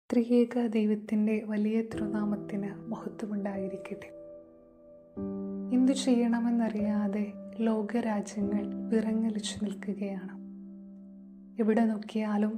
ത്രിയേക ദൈവത്തിൻ്റെ വലിയ തിരുനാമത്തിന് മഹത്വമുണ്ടായിരിക്കട്ടെ എന്തു ചെയ്യണമെന്നറിയാതെ ലോകരാജ്യങ്ങൾ വിറങ്ങലിച്ചു നിൽക്കുകയാണ് എവിടെ നോക്കിയാലും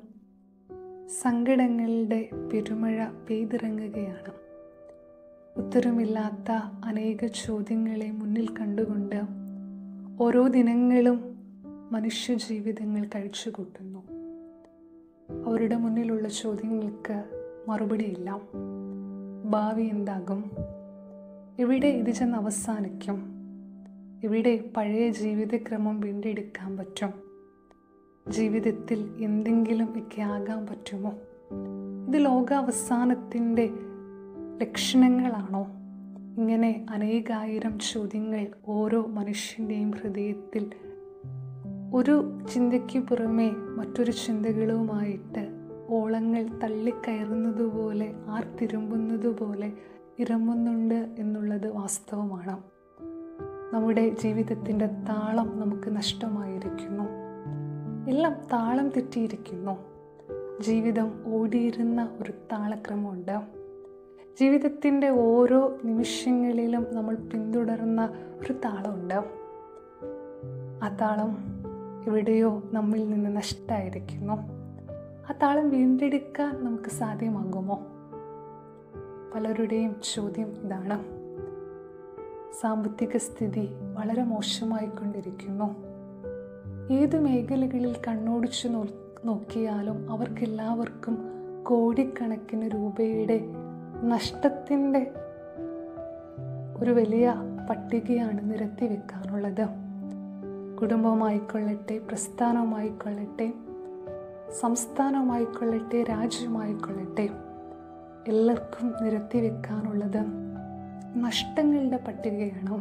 സങ്കടങ്ങളുടെ പെരുമഴ പെയ്തിറങ്ങുകയാണ് ഉത്തരമില്ലാത്ത അനേക ചോദ്യങ്ങളെ മുന്നിൽ കണ്ടുകൊണ്ട് ഓരോ ദിനങ്ങളും മനുഷ്യ ജീവിതങ്ങൾ കഴിച്ചുകൂട്ടുന്നു അവരുടെ മുന്നിലുള്ള ചോദ്യങ്ങൾക്ക് മറുപടിയില്ല ഭാവി എന്താകും എവിടെ ഇത് ചെന്ന് അവസാനിക്കും എവിടെ പഴയ ജീവിതക്രമം വീണ്ടെടുക്കാൻ പറ്റും ജീവിതത്തിൽ എന്തെങ്കിലും ഒക്കെ ആകാൻ പറ്റുമോ ഇത് ലോകാവസാനത്തിൻ്റെ ലക്ഷണങ്ങളാണോ ഇങ്ങനെ അനേകായിരം ചോദ്യങ്ങൾ ഓരോ മനുഷ്യൻ്റെയും ഹൃദയത്തിൽ ഒരു ചിന്തയ്ക്ക് പുറമെ മറ്റൊരു ചിന്തകളുമായിട്ട് ഓളങ്ങൾ തള്ളിക്കയറുന്നതുപോലെ ആർത്തിരുമ്പുന്നതുപോലെ ഇറങ്ങുന്നുണ്ട് എന്നുള്ളത് വാസ്തവമാണ് നമ്മുടെ ജീവിതത്തിൻ്റെ താളം നമുക്ക് നഷ്ടമായിരിക്കുന്നു എല്ലാം താളം തെറ്റിയിരിക്കുന്നു ജീവിതം ഓടിയിരുന്ന ഒരു താളക്രമമുണ്ട് ജീവിതത്തിൻ്റെ ഓരോ നിമിഷങ്ങളിലും നമ്മൾ പിന്തുടർന്ന ഒരു താളമുണ്ട് ആ താളം എവിടെയോ നമ്മിൽ നിന്ന് നഷ്ടമായിരിക്കുന്നു ആ താളം വീണ്ടെടുക്കാൻ നമുക്ക് സാധ്യമാകുമോ പലരുടെയും ചോദ്യം ഇതാണ് സാമ്പത്തിക സ്ഥിതി വളരെ മോശമായിക്കൊണ്ടിരിക്കുന്നു ഏത് മേഖലകളിൽ കണ്ണോടിച്ചു നോ നോക്കിയാലും അവർക്കെല്ലാവർക്കും കോടിക്കണക്കിന് രൂപയുടെ നഷ്ടത്തിൻ്റെ ഒരു വലിയ പട്ടികയാണ് നിരത്തി വെക്കാനുള്ളത് കുടുംബമായിക്കൊള്ളട്ടെ പ്രസ്ഥാനമായിക്കൊള്ളട്ടെ സംസ്ഥാനമായിക്കൊള്ളട്ടെ രാജ്യമായിക്കൊള്ളട്ടെ എല്ലാവർക്കും നിരത്തി വെക്കാനുള്ളത് നഷ്ടങ്ങളുടെ പട്ടികയാണ്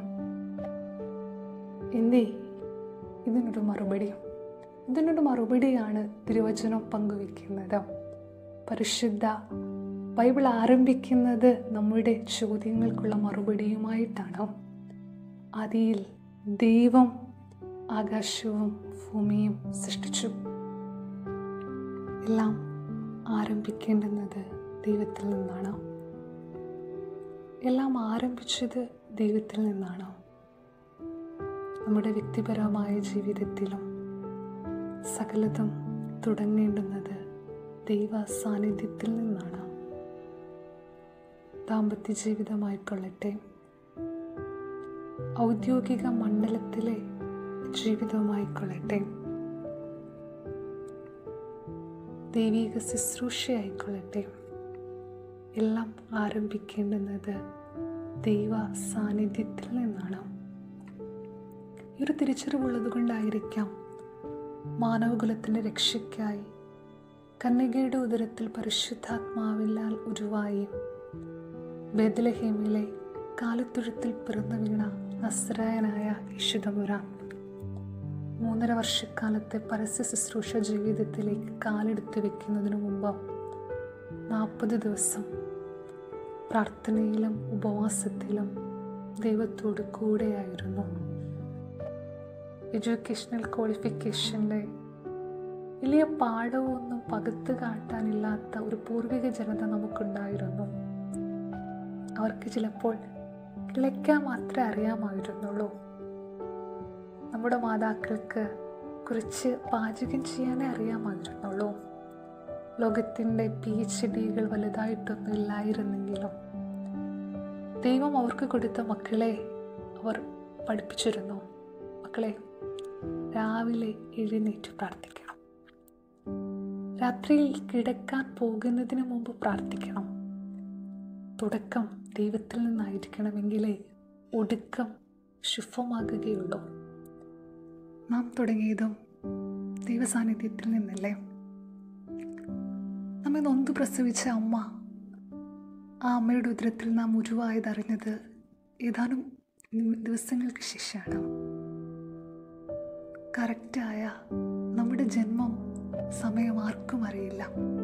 എന്തേ ഇതിനൊരു മറുപടി ഇതിനൊരു മറുപടിയാണ് തിരുവചനം പങ്കുവെക്കുന്നത് പരിശുദ്ധ ബൈബിൾ ആരംഭിക്കുന്നത് നമ്മുടെ ചോദ്യങ്ങൾക്കുള്ള മറുപടിയുമായിട്ടാണ് അതിൽ ദൈവം ആകാശവും ഭൂമിയും സൃഷ്ടിച്ചു എല്ലാം ആരംഭിക്കേണ്ടുന്നത് ദൈവത്തിൽ നിന്നാണ് എല്ലാം ആരംഭിച്ചത് ദൈവത്തിൽ നിന്നാണ് നമ്മുടെ വ്യക്തിപരമായ ജീവിതത്തിലും സകലതും തുടങ്ങേണ്ടുന്നത് ദൈവ സാന്നിധ്യത്തിൽ നിന്നാണ് ദാമ്പത്യ ജീവിതമായിക്കൊള്ളട്ടെ ഔദ്യോഗിക മണ്ഡലത്തിലെ ജീവിതമായിക്കൊള്ളട്ടെ ദൈവിക ശുശ്രൂഷയായിക്കൊള്ളട്ടെ എല്ലാം ആരംഭിക്കേണ്ടുന്നത് ദൈവ സാന്നിധ്യത്തിൽ നിന്നാണ് ഈ ഒരു തിരിച്ചറിവുള്ളത് കൊണ്ടായിരിക്കാം മാനവകുലത്തിൻ്റെ രക്ഷയ്ക്കായി കന്യകയുടെ ഉദരത്തിൽ പരിശുദ്ധാത്മാവില്ലാൽ ഉരുവായി ബേദലഹേമിലെ കാലത്തുഴുത്തിൽ പിറന്നു വീണ നസ്രായനായ യശുദമുരാൻ മൂന്നര വർഷക്കാലത്തെ പരസ്യ ശുശ്രൂഷ ജീവിതത്തിലേക്ക് കാലെടുത്ത് വെക്കുന്നതിന് മുമ്പ് നാൽപ്പത് ദിവസം പ്രാർത്ഥനയിലും ഉപവാസത്തിലും ദൈവത്തോട് കൂടെയായിരുന്നു എഡ്യൂക്കേഷണൽ ക്വാളിഫിക്കേഷൻ്റെ വലിയ പാഠമൊന്നും പകുത്ത് കാട്ടാനില്ലാത്ത ഒരു പൂർവിക ജനത നമുക്കുണ്ടായിരുന്നു അവർക്ക് ചിലപ്പോൾ കിളയ്ക്കാൻ മാത്രമേ അറിയാമായിരുന്നുള്ളൂ നമ്മുടെ മാതാക്കൾക്ക് കുറിച്ച് പാചകം ചെയ്യാനേ അറിയാമായിരുന്നുള്ളൂ ലോകത്തിൻ്റെ പി എച്ച് ഡികൾ വലുതായിട്ടൊന്നും ഇല്ലായിരുന്നെങ്കിലും ദൈവം അവർക്ക് കൊടുത്ത മക്കളെ അവർ പഠിപ്പിച്ചിരുന്നു മക്കളെ രാവിലെ എഴുന്നേറ്റ് പ്രാർത്ഥിക്കണം രാത്രിയിൽ കിടക്കാൻ പോകുന്നതിന് മുമ്പ് പ്രാർത്ഥിക്കണം തുടക്കം ദൈവത്തിൽ നിന്നായിരിക്കണമെങ്കിലേ ഒടുക്കം ശുഭമാകുകയുള്ളൂ നാം തുടങ്ങിയതും ദൈവസാന്നിധ്യത്തിൽ നിന്നല്ലേ നമ്മെ നൊന്തു പ്രസവിച്ച അമ്മ ആ അമ്മയുടെ ഉദരത്തിൽ നാം ഉരുവായതറിഞ്ഞത് ഏതാനും ദിവസങ്ങൾക്ക് ശേഷമാണ് കറക്റ്റായ നമ്മുടെ ജന്മം സമയം ആർക്കും അറിയില്ല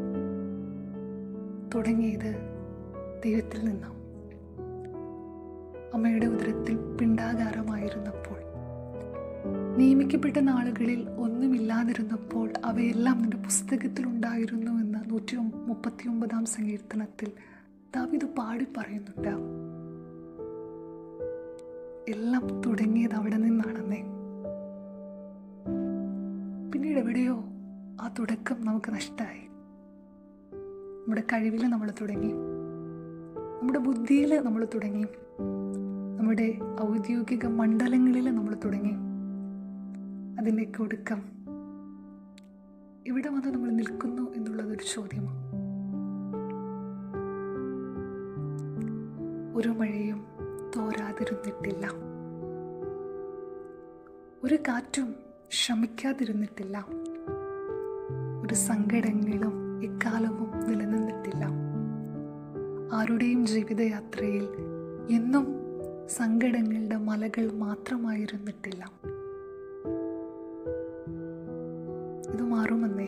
തുടങ്ങിയത് ദൈവത്തിൽ നിന്നാണ് അമ്മയുടെ ഉദരത്തിൽ പിണ്ടാകാരമായിരുന്നപ്പോൾ നിയമിക്കപ്പെട്ട നാളുകളിൽ ഒന്നുമില്ലാതിരുന്നപ്പോൾ അവയെല്ലാം നിന്റെ പുസ്തകത്തിൽ ഉണ്ടായിരുന്നു എന്ന് നൂറ്റി മുപ്പത്തി ഒമ്പതാം സങ്കീർത്തനത്തിൽ ദാവിത് പാടി പറയുന്നുണ്ട് എല്ലാം തുടങ്ങിയത് അവിടെ നിന്നാണെന്നേ പിന്നീട് എവിടെയോ ആ തുടക്കം നമുക്ക് നഷ്ടമായി നമ്മുടെ കഴിവിൽ നമ്മൾ തുടങ്ങി നമ്മുടെ ബുദ്ധിയിൽ നമ്മൾ തുടങ്ങി നമ്മുടെ ഔദ്യോഗിക മണ്ഡലങ്ങളിൽ നമ്മൾ തുടങ്ങി അതിൻ്റെയൊക്കെ ഒടുക്കം ഇവിടെ വന്ന് നമ്മൾ നിൽക്കുന്നു എന്നുള്ളതൊരു ചോദ്യമാണ് ഒരു മഴയും തോരാതിരുന്നിട്ടില്ല ഒരു കാറ്റും ശമിക്കാതിരുന്നിട്ടില്ല ഒരു സങ്കടങ്ങളും എക്കാലവും നിലനിന്നിട്ടില്ല ആരുടെയും ജീവിതയാത്രയിൽ എന്നും സങ്കടങ്ങളുടെ മലകൾ മാത്രമായിരുന്നിട്ടില്ല ഇത് മാറുമെന്നേ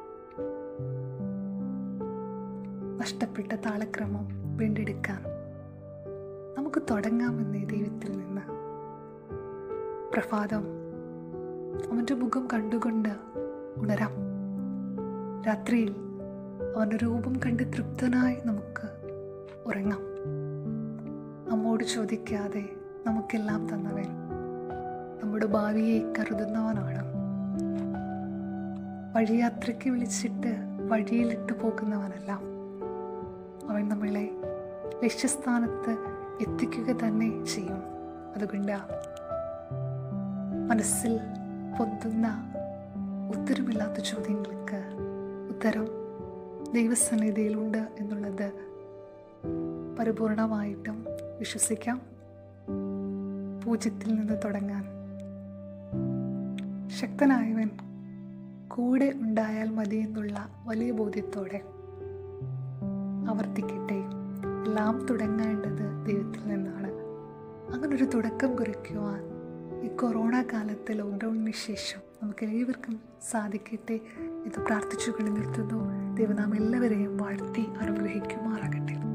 നഷ്ടപ്പെട്ട താളക്രമം വീണ്ടെടുക്കാൻ നമുക്ക് തുടങ്ങാമെന്നേ ദൈവത്തിൽ നിന്ന് പ്രഭാതം അവൻ്റെ മുഖം കണ്ടുകൊണ്ട് ഉണരാം രാത്രിയിൽ അവൻ്റെ രൂപം കണ്ട് തൃപ്തനായി നമുക്ക് ഉറങ്ങാം നമ്മോട് ചോദിക്കാതെ നമുക്കെല്ലാം തന്നവൻ നമ്മുടെ ഭാവിയെ കരുതുന്നവനാണ് വഴിയാത്രയ്ക്ക് വിളിച്ചിട്ട് വഴിയിലിട്ട് പോകുന്നവനല്ല അവൻ നമ്മളെ ലക്ഷ്യസ്ഥാനത്ത് എത്തിക്കുക തന്നെ ചെയ്യും അതുകൊണ്ട് മനസ്സിൽ പൊന്തുന്ന ഉത്തരമില്ലാത്ത ചോദ്യങ്ങൾക്ക് ഉത്തരം ദൈവസന്നിധിയിലുണ്ട് എന്നുള്ളത് പരിപൂർണമായിട്ടും വിശ്വസിക്കാം പൂജ്യത്തിൽ നിന്ന് തുടങ്ങാൻ ശക്തനായവൻ കൂടെ ഉണ്ടായാൽ മതി എന്നുള്ള വലിയ ബോധ്യത്തോടെ ആവർത്തിക്കട്ടെ എല്ലാം തുടങ്ങേണ്ടത് ദൈവത്തിൽ നിന്നാണ് അങ്ങനൊരു തുടക്കം കുറിക്കുവാൻ ഈ കൊറോണ കാലത്ത് ലോക്ക്ഡൗണിന് ശേഷം നമുക്ക് എല്ലാവർക്കും സാധിക്കട്ടെ ഇത് പ്രാർത്ഥിച്ചുകൊണ്ട് നിർത്തുന്നു ദൈവം നാം എല്ലാവരെയും വാഴ്ത്തി അനുഗ്രഹിക്കുമാറാകട്ടെ